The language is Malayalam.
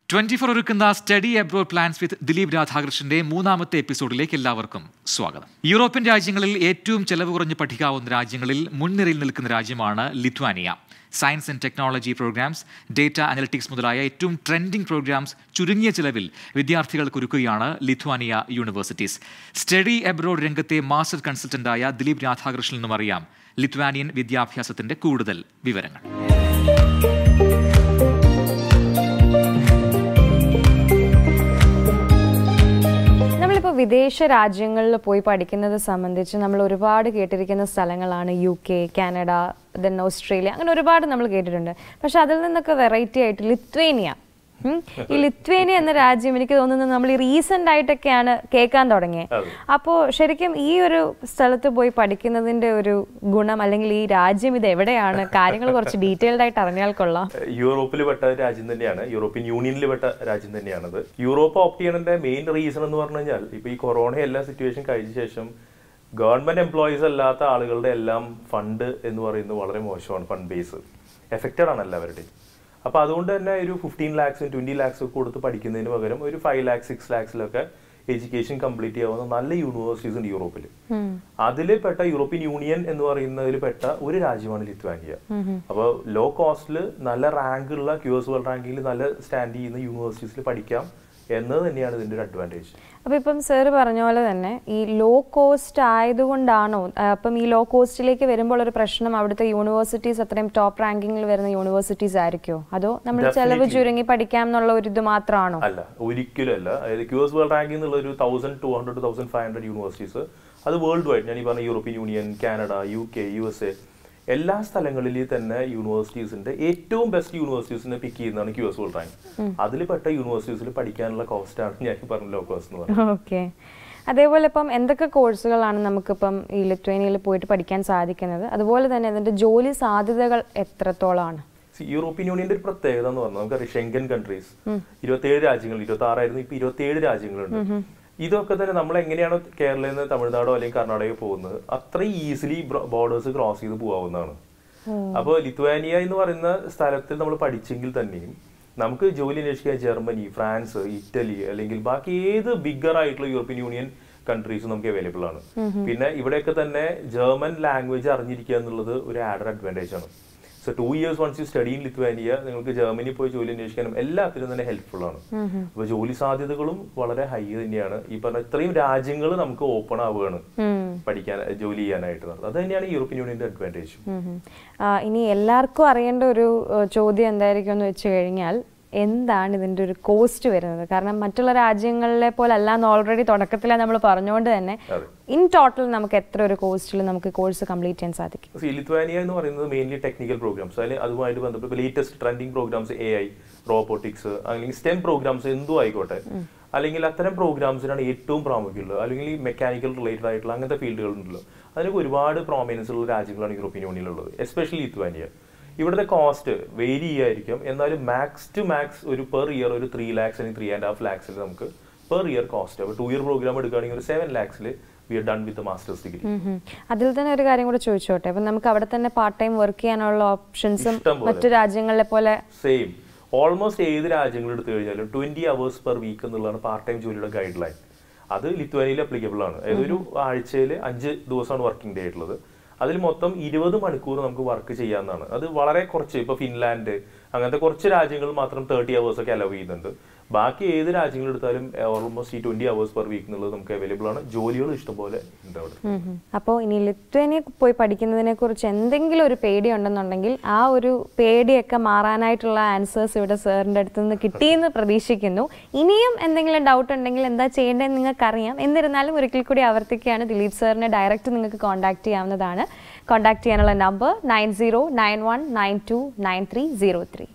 ട്വന്റി ഫോർ ഒരുക്കുന്ന study abroad plans with Dileep രാധാകൃഷ്ണന്റെ മൂന്നാമത്തെ എപ്പിസോഡിലേക്ക് എല്ലാവർക്കും സ്വാഗതം യൂറോപ്യൻ രാജ്യങ്ങളിൽ ഏറ്റവും ചെലവ് കുറഞ്ഞ് പഠിക്കാവുന്ന രാജ്യങ്ങളിൽ മുൻനിരയിൽ നിൽക്കുന്ന രാജ്യമാണ് Lithuania science and technology programs data analytics മുതലായ ഏറ്റവും ട്രെൻഡിംഗ് പ്രോഗ്രാംസ് ചുരുങ്ങിയ ചിലവിൽ വിദ്യാർത്ഥികൾക്ക് ഒരുക്കുകയാണ് ലിത്വാനിയ യൂണിവേഴ്സിറ്റീസ് സ്റ്റഡി അബ്രോഡ് രംഗത്തെ മാസ്റ്റർ കൺസൾട്ടന്റായ ദിലീപ് രാധാകൃഷ്ണൻ എന്നും അറിയാം ലിത്വാനിയൻ വിദ്യാഭ്യാസത്തിന്റെ കൂടുതൽ വിവരങ്ങൾ നമ്മളിപ്പോൾ വിദേശ രാജ്യങ്ങളിൽ പോയി പഠിക്കുന്നത് സംബന്ധിച്ച് നമ്മൾ ഒരുപാട് കേട്ടിരിക്കുന്ന സ്ഥലങ്ങളാണ് U K Canada then Australia അങ്ങനെ ഒരുപാട് നമ്മൾ കേട്ടിട്ടുണ്ട് പക്ഷെ അതിൽ നിന്നൊക്കെ വെറൈറ്റി ആയിട്ട് ലിത്വേനിയ ഉം. ഈ ലിത്വേനിയ എന്ന രാജ്യം എനിക്ക് തോന്നുന്നത് നമ്മൾ ഈ റീസെന്റ് ആയിട്ടൊക്കെയാണ് കേൾക്കാൻ തുടങ്ങിയത് അപ്പോൾ ശരിക്കും ഈ ഒരു സ്ഥലത്ത് പോയി പഠിക്കുന്നതിന്റെ ഒരു ഗുണം അല്ലെങ്കിൽ ഈ രാജ്യം ഇത് എവിടെയാണ് കാര്യങ്ങൾ കുറച്ച് ഡീറ്റെയിൽഡ് ആയിട്ട് അറിഞ്ഞാൽ കൊള്ളാം യൂറോപ്പിൽ പെട്ട രാജ്യം തന്നെയാണ് യൂറോപ്യൻ യൂണിയനിൽ പെട്ട രാജ്യം തന്നെയാണത് യൂറോപ്പ് ഓപ്റ്റ് ചെയ്യണതിന്റെ മെയിൻ റീസൺ എന്ന് പറഞ്ഞു കഴിഞ്ഞാൽ ഇപ്പൊ ഈ കൊറോണ എല്ലാ സിറ്റുവേഷൻ കഴിഞ്ഞ ശേഷം ഗവൺമെന്റ് എംപ്ലോയീസ് അല്ലാത്ത ആളുകളുടെ എല്ലാം ഫണ്ട് എന്ന് പറയുന്നത് വളരെ മോശമാണ് ഫണ്ട് ബേസ് എഫക്റ്റഡ് ആണ് എല്ലാവരുടെയും അപ്പൊ അതുകൊണ്ട് തന്നെ ഒരു ഫിഫ്റ്റീൻ ലാക്സും ട്വന്റി ലാക്സും ഒക്കെ കൊടുത്ത് പഠിക്കുന്നതിന് പകരം ഒരു ഫൈവ് ലാക്സ് സിക്സ് ലാക്സിലൊക്കെ എഡ്യൂക്കേഷൻ കംപ്ലീറ്റ് ചെയ്യാവുന്ന നല്ല യൂണിവേഴ്സിറ്റീസ് ഉണ്ട് യൂറോപ്പിൽ അതിൽ പെട്ട യൂറോപ്യൻ യൂണിയൻ എന്ന് പറയുന്നതിൽ പെട്ട ഒരു രാജ്യമാണ് ലിത്വാനിയ അപ്പോൾ ലോ കോസ്റ്റിൽ നല്ല റാങ്ക് ഉള്ള ക്യു എസ് വേൾഡ് റാങ്കിങ്ങിൽ നല്ല സ്റ്റാൻഡ് ചെയ്യുന്ന യൂണിവേഴ്സിറ്റീസിൽ പഠിക്കാം എന്നത് തന്നെയാണ് ഇതിന്റെ ഒരു അഡ്വാൻറ്റേജ് അപ്പൊ ഇപ്പം സാറ് പറഞ്ഞ പോലെ തന്നെ ഈ ലോ കോസ്റ്റ് ആയതുകൊണ്ടാണോ ആ, അപ്പം ഈ ലോ കോസ്റ്റിലേക്ക് വരുമ്പോൾ ഒരു പ്രശ്നം അവിടുത്തെ യൂണിവേഴ്സിറ്റീസ് അത്രയും ടോപ്പ് റാങ്കിങ്ങിൽ വരുന്ന യൂണിവേഴ്സിറ്റീസ് ആയിരിക്കുമോ അതോ നമ്മൾ ചെലവ് Definitely. ചുരുങ്ങി പഠിക്കാം എന്നുള്ള ഒരു ഇത് മാത്രമാണോ അല്ല ഒരിക്കലും അല്ല അതായത് ക്യു എസ് വേൾഡ് റാങ്കിങ് എന്നുള്ള ഒരു thousand two hundred thousand five hundred universities അത് വേൾഡ് വൈഡ് ഞാൻ ഈ പറഞ്ഞ European union Canada U K U S A എല്ലാ സ്ഥലങ്ങളിലും തന്നെ യൂണിവേഴ്സിറ്റീസിന്റെ ഏറ്റവും ബെസ്റ്റ് യൂണിവേഴ്സിറ്റീസിനെ പിക്ക് ചെയ്യുന്നതാണ് ക്യു എസ് വേൾഡ് റാങ്ക് അതിൽ പെട്ട യൂണിവേഴ്സിറ്റീസിൽ പഠിക്കാനുള്ള കോസ്റ്റ് ആണ് ഞാൻ ഈ പറഞ്ഞ ലോ കോസ്റ്റ് എന്ന് പറയുന്നത് ഓക്കെ അതേപോലെ ഇപ്പം എന്തൊക്കെ കോഴ്സുകളാണ് നമുക്കിപ്പം ഈ ലിത്വേനിയയിൽ പോയിട്ട് പഠിക്കാൻ സാധിക്കുന്നത് അതുപോലെ തന്നെ അതിന്റെ ജോലി സാധ്യതകൾ എത്രത്തോളമാണ് See, യൂറോപ്യൻ യൂണിയന്റെ ഒരു പ്രത്യേകത എന്ന് പറഞ്ഞാൽ നമുക്കറിയാം ഷെങ്കൻ കൺട്രീസ് ഇരുപത്തിയേഴ് രാജ്യങ്ങൾ ഇരുപത്തി ആറായിരുന്നു ഇപ്പൊ ഇരുപത്തിയേഴ് രാജ്യങ്ങളുണ്ട് ഇതൊക്കെ തന്നെ നമ്മൾ എങ്ങനെയാണോ കേരളയിൽ നിന്ന് തമിഴ്നാടോ അല്ലെങ്കിൽ കർണാടകയോ പോകുന്നത് അത്രയും ഈസിലി ബോർഡേഴ്സ് ക്രോസ് ചെയ്ത് പോകാവുന്നതാണ് അപ്പോൾ ലിത്വാനിയ എന്ന് പറയുന്ന സ്ഥലത്ത് നമ്മൾ പഠിച്ചെങ്കിൽ തന്നെയും നമുക്ക് ജോലി അന്വേഷിക്കാൻ ജർമ്മനി ഫ്രാൻസ് ഇറ്റലി അല്ലെങ്കിൽ ബാക്കി ഏത് ബിഗർ ആയിട്ടുള്ള യൂറോപ്യൻ യൂണിയൻ കൺട്രീസും നമുക്ക് അവൈലബിൾ ആണ് പിന്നെ ഇവിടെയൊക്കെ തന്നെ ജർമ്മൻ ലാംഗ്വേജ് അറിഞ്ഞിരിക്കുക എന്നുള്ളത് ഒരു ആഡഡ് അഡ്വാൻറ്റേജ് ആണ് so two years once you study in Lithuania നിങ്ങൾക്ക് ജർമ്മനി പോയി ജോലി അന്വേഷിക്കാനും എല്ലാത്തിനും തന്നെ ഹെൽപ്ഫുൾ ആണ് അപ്പൊ ജോലി സാധ്യതകളും വളരെ ഹൈ തന്നെയാണ് ഈ പറഞ്ഞ ഇത്രയും രാജ്യങ്ങൾ നമുക്ക് ഓപ്പൺ ആവുകയാണ് പഠിക്കാൻ ജോലി ചെയ്യാനായിട്ട് നടത്തുന്നത് അത് തന്നെയാണ് യൂറോപ്യൻ യൂണിയന്റെ അഡ്വാൻറ്റേജ് ഉം ഉം. ആ, ഇനി എല്ലാവർക്കും അറിയേണ്ട ഒരു ഏഹ്, ചോദ്യം എന്തായിരിക്കും എന്ന് വെച്ച് കഴിഞ്ഞാൽ എന്താണ് ഇതിന്റെ ഒരു കോസ്റ്റ് വരുന്നത് കാരണം മറ്റുള്ള രാജ്യങ്ങളിലെ പോലെ അല്ലാന്ന് ഓൾറെഡി തുടക്കത്തിലെ നമ്മൾ പറഞ്ഞുകൊണ്ട് തന്നെ അതെ. ഇൻ ടോട്ടൽ നമുക്ക് എത്ര ഒരു കോസ്റ്റിൽ നമുക്ക് കോഴ്സ് കംപ്ലീറ്റ് ചെയ്യാൻ സാധിക്കും സി ലിത്വാനിയ എന്ന് പറയുന്നത് മെയിൻലി ടെക്നിക്കൽ പ്രോഗ്രാംസ് അതിൽ അതുമായിട്ട് ബന്ധപ്പെട്ട് latest trending programs A I robotics അല്ലെങ്കിൽ സ്റ്റെം പ്രോഗ്രാംസ് എന്തും ആയിക്കോട്ടെ അല്ലെങ്കിൽ അത്തരം പ്രോഗ്രാംസിനാണ് ഏറ്റവും പ്രാമുഖ്യമുള്ളത് അല്ലെങ്കിൽ മെക്കാനിക്കൽ റിലേറ്റഡ് ആയിട്ടുള്ള അങ്ങനത്തെ ഫീൽഡുകൾ ഉണ്ടല്ലോ അതിനൊക്കെ ഒരുപാട് പ്രോമിനൻസ് ഉള്ള രാജ്യങ്ങളാണ് യൂറോപ്യൻ യൂണിയനിലുള്ളത് എസ്പെഷ്യലി ലിത്വാനിയ ഇവിടുത്തെ കോസ്റ്റ് വേരി ചെയ്യായിരിക്കും എന്നാലും മാക്സ് ടു മാക്സ് ഒരു പെർ ഇയർ ഒരു ത്രീ ലാക്സ് അല്ലെങ്കിൽ ത്രീ ആൻഡ് ഹാഫ് ലാക്സിൽ നമുക്ക് പെർ ഇയർ കോസ്റ്റ് അപ്പോൾ ടു ഇയർ പ്രോഗ്രാം എടുക്കുകയാണെങ്കിൽ ഒരു സെവൻ ലാക്സിൽ we are done with masters degree ഉം ഉം. അതിൽ തന്നെ ഒരു കാര്യം കൂടെ ചോദിച്ചോട്ടെ അപ്പം നമുക്ക് അവിടെ തന്നെ പാർട്ട് ടൈം വർക്ക് ചെയ്യാനുള്ള ഓപ്ഷൻസും ഇഷ്ടം പോലെ. മറ്റു രാജ്യങ്ങളിലെ പോലെ സെയിം ഓൾമോസ്റ്റ് ഏത് രാജ്യങ്ങൾ എടുത്തു കഴിഞ്ഞാലും ട്വന്റി അവേഴ്സ് പെർ വീക്ക് എന്നുള്ളതാണ് പാർട്ട് ടൈം ജോലിയുടെ ഗൈഡ് ലൈൻ അത് ലിത്വാനിയയിൽ അപ്ലിക്കബിൾ ആണ് അതായത് ഒരു ആഴ്ചയിൽ അഞ്ച് ദിവസമാണ് വർക്കിംഗ് ഡേ ആയിട്ടുള്ളത് അതിൽ മൊത്തം ഇരുപത് മണിക്കൂർ നമുക്ക് വർക്ക് ചെയ്യാവുന്നതാണ് അത് വളരെ കുറച്ച് ഇപ്പൊ ഫിൻലാൻഡ് അങ്ങനത്തെ കുറച്ച് രാജ്യങ്ങൾ മാത്രം തേർട്ടി അവേഴ്സ് ഒക്കെ അലവ് ചെയ്യുന്നുണ്ട് ബാക്കി ഏത് രാജ്യങ്ങൾ എടുത്താലും ഓൾമോസ്റ്റ് ഈ ട്വന്റി അവേഴ്സ് പെർ വീക്ക് എന്നുള്ളത് നമുക്ക് അവൈലബിൾ ആണ് ജോലികൾ ഇഷ്ടംപോലെ ഉണ്ട് അവിടെ അപ്പോൾ ഇനി ലിത്വേനിയ പോയി പഠിക്കുന്നതിനെ കുറിച്ച് എന്തെങ്കിലും ഒരു പേടി ഉണ്ടെന്നുണ്ടെങ്കിൽ ആ ഒരു പേടിയൊക്കെ മാറാനായിട്ടുള്ള ആൻസേഴ്സ് ഇവിടെ സാറിൻ്റെ അടുത്ത് നിന്ന് കിട്ടിയെന്ന് പ്രതീക്ഷിക്കുന്നു ഇനിയും എന്തെങ്കിലും ഡൗട്ട് ഉണ്ടെങ്കിൽ എന്താ ചെയ്യേണ്ടതെന്ന് നിങ്ങൾക്കറിയാം എന്നിരുന്നാലും ഒരിക്കൽ കൂടി ആവർത്തിക്കുകയാണ് ദിലീപ് സാറിനെ ഡയറക്റ്റ് നിങ്ങൾക്ക് കോൺടാക്ട് ചെയ്യാവുന്നതാണ് കോൺടാക്ട് ചെയ്യാനുള്ള number nine zero nine one nine two nine three zero three